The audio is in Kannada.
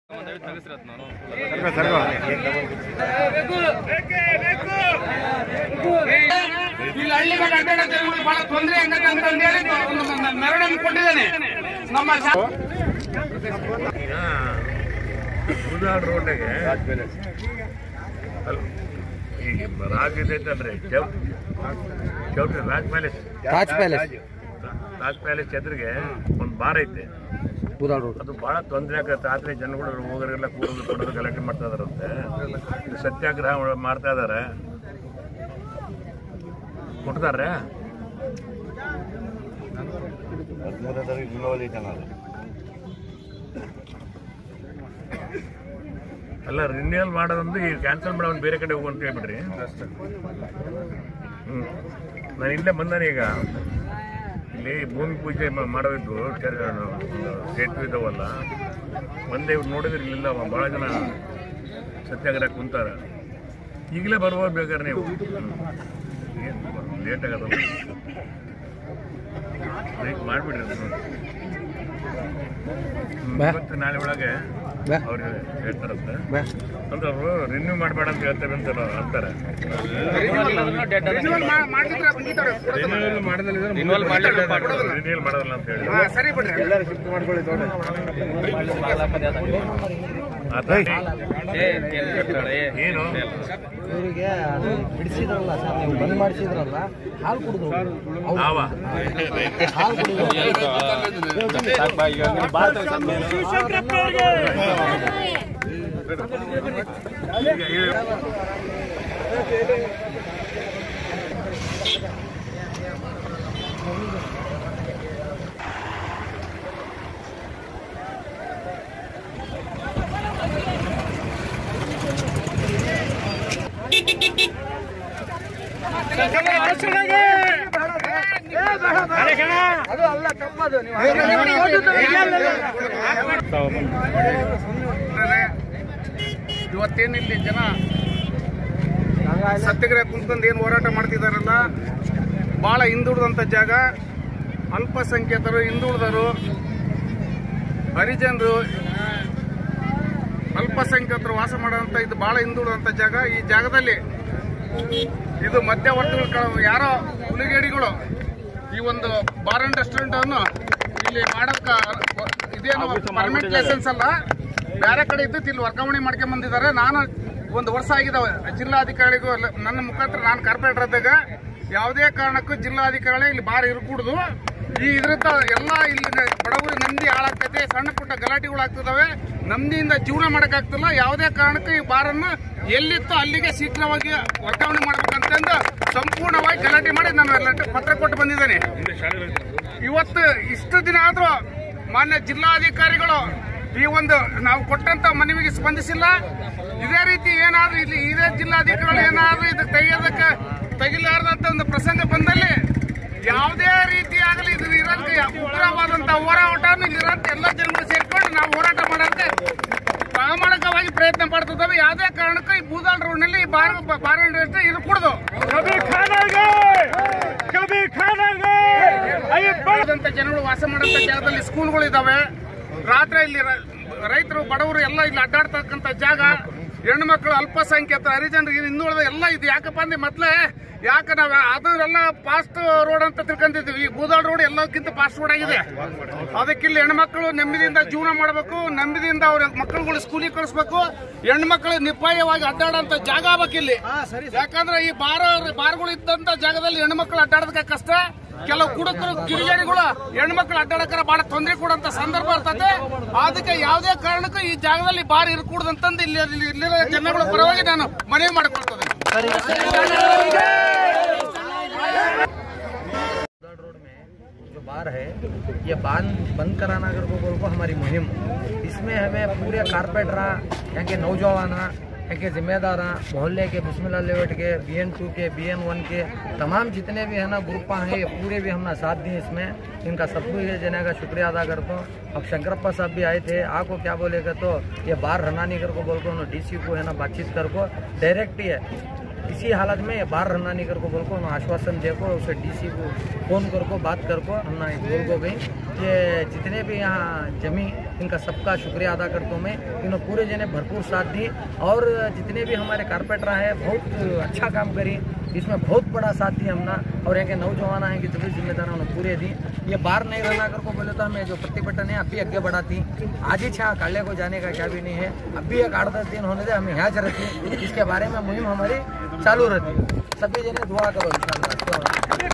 ಇಲ್ಲಿ ಹಳ್ಳಿ ಕಡೆ ಅಡ್ಡಾಡೋ ಜನಗಳಿಗೆ ಬಹಳ ತೊಂದರೆ ಆಗತ್ತೆ ಅಂತಂದೇಳಿ ಒಂದು ಮೆರವಣಿಗೆ ಕೊಟ್ಟಿದ್ದೇನೆ ನಮ್ಮ ಶಾ- ಉದಾಹರಣೆ ರೋಡ್ಗೆ ಈಗ ರಾಜ್ ಇದೈತಲ್ರಿ ಚೌಟ್ ಚೌಟ್ Raj palace Raj palace Raj palace ಎದುರಿಗೆ ಒಂದು ಬಾರ್ ಐತೆ ಬುದಾಳ್ ರೋಡ್ ಅದು ಬಹಳ ತೊಂದರೆ ಆಗತ್ತೆ ರಾತ್ರಿ ಜನಗಳು ಹೋಗೋರಿಗೆಲ್ಲ ಕೂಡೋದು ಕೊಡೋದು ಗಲಾಟೆ ಮಾಡ್ತಾ ಇದಾರಂತೆ ಇದು ಸತ್ಯಾಗ್ರಹ ಮಾಡ್ತಾ ಇದಾರೆ ಕೊಡ್ತಾರೆ ಅಲ್ಲ ರಿನ್ಯೂವಲ್ ಮಾಡೋದೊಂದು ಈಗ ಕ್ಯಾನ್ಸಲ್ ಮಾಡೋದು ಬೇರೆ ಕಡೆ ಹೋಗು ಅಂತ ಹೇಳ್ಬಿಡ್ರಿ ಹ್ಮ್ ನಾನು ಇಲ್ಲೇ ಬಂದಾನೆ ಈಗ ಇಲ್ಲಿ ಭೂಮಿ ಪೂಜೆ ಮ- ಮಾಡೋದಿದ್ದು ಸೇತುವೆ ಇದಾವಲ್ಲ ಒಂದೇ ಇವ್ರು ನೋಡಿದ್ರೆ ಇಲ್ಲಿಲ್ಲ ಭಾಳ ಜನ ಸತ್ಯಾಗ್ರಹ ಕುಂತಾರ ಈಗಲೇ ಬರ್ಬೋದು ಬೇಕಾದ್ರೆ ನೀವು ಲೇಟ್ ಆಗದಲ್ಲ ವೇಟ್ ಮಾಡಿಬಿಡ್ರಿ ಬಾ. ಇವತ್ತು ನಾಳೆ ಒಳಗೆ ಬಾ. ಅವ್ರು ಹೇಳ್ತಾರಂತೆ ಬಾ ಅಂದ್ರೆ ಅವರು ರಿನ್ಯೂ ಮಾಡಬೇಡ ಅಂತ ಹೇಳ್ತೇವೆ ಅಂತ ಅಂತಾರೆ ರಿನ್ಯೂವಲ್ ಮಾ- ಮಾಡಿದ್ರೆ ಮುಗೀತವ್ರೆ. ರಿನ್ಯೂವಲ್ ಮಾಡೋದಿಲ್ಲ ಅಂತ ಹೇಳಿ ಹಾ, ಸರಿ ಬಿಡ್ರಿ ಆತ ಏನು ಇವರಿಗೆ ಅದು ಬಿಡಿಸಿದ್ರಲ್ಲ ಸರ್ ನೀವು ಬಂದ್ ಮಾಡಿಸಿದ್ರಲ್ಲ ಹಾಲು ಕುಡಿದ್ರು ನಾವ ಹಾಲು ಕುಡಿದ್ರು ಈಗ ಈ- ಇವತ್ತೇನು ಇಲ್ಲಿ ಜನ ಸತ್ಯಾಗ್ರಹ ಕುಂತ್ಕೊಂಡು ಏನು ಹೋರಾಟ ಮಾಡ್ತಿದಾರಲ್ಲ ಬಹಳ ಹಿಂದುಳಿದಂಥ ಜಾಗ ಅಲ್ಪಸಂಖ್ಯಾತರು ಹಿಂದುಳಿದರು ಹರಿಜನರು ಅಲ್ಪಸಂಖ್ಯಾತರು ವಾಸ ಮಾಡುವಂತ ಇದು ಬಹಳ ಹಿಂದುಳಿದಂಥ ಜಾಗ ಈ ಜಾಗದಲ್ಲಿ ಇದು ಮಧ್ಯವರ್ತಿಗಳು ಕ- ಯಾರೋ ಹುಲಿಗೇಡಿಗಳು ಈ ಒಂದು ಬಾರ್ ಅಂಡ್ ರೆಸ್ಟೋರೆಂಟ್ ಅನ್ನು ಇಲ್ಲಿ ಮಾಡಕ್ಕ ಇದೇನು ಪರ್ಮಿಟ್ ಲೈಸೆನ್ಸ್ ಅಲ್ಲ ಬೇರೆ ಕಡೆ ಇದ್ದು ಇಲ್ಲಿ ವರ್ಗಾವಣೆ ಮಾಡ್ಕೊಂಡ್ ಬಂದಿದ್ದಾರೆ ನಾನು ಒಂದು ವರ್ಷ ಆಗಿದಾವೆ ಜಿಲ್ಲಾಧಿಕಾರಿಗೂ ಅಲ್ಲ- ನನ್ನ ಮುಖಾಂತರ ನಾನು ಕಾರ್ಪೊರೇಟರ್ ಇದ್ದಾಗ ಯಾವುದೇ ಕಾರಣಕ್ಕೂ ಜಿಲ್ಲಾಧಿಕಾರಿ ಇಲ್ಲಿ ಬಾರ್ ಇರ್ಕೂಡುದು ಈ ಇದರಿಂದ ಎಲ್ಲ ಇಲ್ಲಿ ಬಡವರು ನಂದಿ ಹಾಳಾಗ್ತೈತೆ ಸಣ್ಣ ಪುಟ್ಟ ಗಲಾಟೆಗಳು ಆಗ್ತಿದಾವೆ ನಮ್ದಿಯಿಂದ ಜೀವನ ಮಾಡಕ್ಕಾಗ್ತಿಲ್ಲ ಯಾವುದೇ ಕಾರಣಕ್ಕೂ ಈ ಬಾರನ್ನು ಎಲ್ಲಿತ್ತು ಅಲ್ಲಿಗೆ ಶೀಘ್ರವಾಗಿ ವರ್ಗಾವಣೆ ಮಾಡ್ಬೇಕಂತಂದು ಸಂಪೂರ್ಣವಾಗಿ ಗಲಾಟೆ ಮಾಡಿ ನಾನು ಲೆಟರ್- ಪತ್ರ ಕೊಟ್ಟು ಬಂದಿದ್ದೇನೆ ಇವತ್ತು ಇಷ್ಟು ದಿನ ಆದ್ರೂ ಮಾನ್ಯ ಜಿಲ್ಲಾಧಿಕಾರಿಗಳು ಈ ಒಂದು ನಾವು ಕೊಟ್ಟಂತ ಮನವಿಗೆ ಸ್ಪಂದಿಸಿಲ್ಲ ಇದೇ ರೀತಿ ಏನಾದ್ರೂ ಇಲ್ಲಿ ಇದೇ ಜಿಲ್ಲಾಧಿಕಾರಿಗಳು ಏನಾದ್ರೂ ಇದು ತೆಗೆಯೋದಕ್ಕೆ ತೆಗಿಲಾರ್ದಂತ ಒಂದು ಪ್ರಸಂಗ ಬಂದಲ್ಲಿ ಯಾವುದೇ ರೀತಿ ಆಗಲಿ ಇದು ಇರೋದಕ್ಕೆ ಉಗ್ರವಾದಂತ ಹೋರಾಟ ಇಲ್ಲಿರೋಂಥ ಎಲ್ಲ ಜನಗಳು ಸೇರ್ಕೊಂಡು ನಾವು ಹೋರಾಟ ಮಾಡೋದಕ್ಕೆ ಪ್ರಾಮಾಣಿಕವಾಗಿ ಪ್ರಯತ್ನ ಪಡ್ತಿದ್ದಾವೆ ಯಾವುದೇ ಕಾರಣಕ್ಕೂ ಈ ಬೂದಾಳ್ ರೋಡ್ ನಲ್ಲಿ ಬಾರ್ ಬಾರ್ ಇಂಡಸ್ಟ್ರಿ ಇದು ಕುಡ್ದು ಬೆಳೆದಂತ ಜನಗಳು ವಾಸ ಮಾಡಂತ ಜಾಗದಲ್ಲಿ ಸ್ಕೂಲ್ಗಳು ಇದಾವೆ ರಾತ್ರಿ ಇಲ್ಲಿ ರ- ರೈತರು ಬಡವರು ಎಲ್ಲ ಇಲ್ಲಿ ಅಡ್ಡಾಡ್ತಕ್ಕಂತ ಜಾಗ ಹೆಣ್ಣು ಮಕ್ಕಳು ಅಲ್ಪಸಂಖ್ಯಾತ ಹರಿಜನರಿಗೆ ಹಿಂದುಳಿದ ಎಲ್ಲ ಇದು ಯಾಕಪ್ಪ ಅಂದ್ರೆ ಮೊದ್ಲೇ ಯಾಕೆ ನಾವ್ ಅದೆಲ್ಲ ಫಾಸ್ಟ್ ರೋಡ್ ಅಂತ ತಿಳ್ಕೊಂತಿದ್ವಿ ಈ ಬೂದಾಳ್ ರೋಡ್ ಎಲ್ಲಕ್ಕಿಂತ ಫಾಸ್ಟ್ ರೋಡ್ ಆಗಿದೆ ಅದಕ್ಕೆ ಇಲ್ಲಿ ಹೆಣ್ಮಕ್ಳು ನೆಮ್ಮದಿಯಿಂದ ಜೀವನ ಮಾಡಬೇಕು ನೆಮ್ಮದಿಯಿಂದ ಅವ್ರ ಮಕ್ಕಳುಗಳು ಸ್ಕೂಲಿಗೆ ಕಳಿಸ್ಬೇಕು ಹೆಣ್ಮಕ್ಳು ನಿಪಾಯವಾಗಿ ಅಡ್ಡಾಡಂತ ಜಾಗ ಆಗ್ಬೇಕು ಇಲ್ಲಿ ಯಾಕಂದ್ರೆ ಈ ಬಾರ ಬಾರ್ಗಳು ಇದ್ದಂತ ಜಾಗದಲ್ಲಿ ಹೆಣ್ಮಕ್ಳು ಅಡ್ಡಾಡೋದಕ್ಕೆ ಕಷ್ಟ ಕೆಲವು ಕುಡುಕರು ಕಿರಿಗೇಡಿಗಳು ಹೆಣ್ಮಕ್ಳು ಅಡ್ಡಾಡಕ್ಕಾರ ಬಹಳ ತೊಂದರೆ ಕೊಡುವಂತ ಸಂದರ್ಭ ಇರ್ತದೆ ಅದಕ್ಕೆ ಯಾವುದೇ ಕಾರಣಕ್ಕೂ ಈ ಜಾಗದಲ್ಲಿ ಬಾರ್ ಇರ್ಕೂಡ್ದಂತಂದು ಇಲ್ಲಿ ಇಲ್ಲಿ- ಇಲ್ಲಿರೋ ಜನಗಳ ಪರವಾಗಿ ನಾನು ಮನವಿ ಮಾಡಿಕೊಳ್ತೇನೆ रोड में जो बार है ये बांध बंद कराना अगर को बोल को हमारी मुहिम इसमें हमें पूरे कारपेटरा यहाँ के नौजवान यहाँ के जिम्मेदार मोहल्ले के Bismillah layout K B N two K B N one के तमाम जितने भी है ना ग्रुप हैं ये पूरे भी हमने साथ दिए इसमें इनका सबको ये जने का शुक्रिया अदा करता हूँ अब शंकरप्पा साहब भी आए थे आपको क्या बोलेगा तो ये बार रनानी कर को बोल को डी सी को है ना बातचीत कर को डायरेक्ट ही है इसी हालत में बाहर रहना नहीं कर को बोल को उन्हें आश्वासन दे को उसे डीसी को फोन कर को बात कर को हम ना बोल को गई कि जितने भी यहाँ जमी इनका सबका शुक्रिया अदा करता हूँ मैं इन्होंने पूरे जने भरपूर साथ दी और जितने भी हमारे कारपेटर हैं बहुत अच्छा काम करी इसमें बहुत बड़ा साथ दिया हमने और यहाँ के नौजवान हैं कि जो भी जिम्मेदार उन्होंने पूरे दी ये बाहर नहीं रहना कर को बोले तो हमें जो प्रतिभटन है अभी आगे बढ़ाती आज ही छा काले को जाने का क्या भी नहीं है अभी एक आठ दस दिन होने दे हमें यहाँ रहती इसके बारे में मुहिम हमारी चालू रहती सभी जने दुआ करो इंशाल्लाह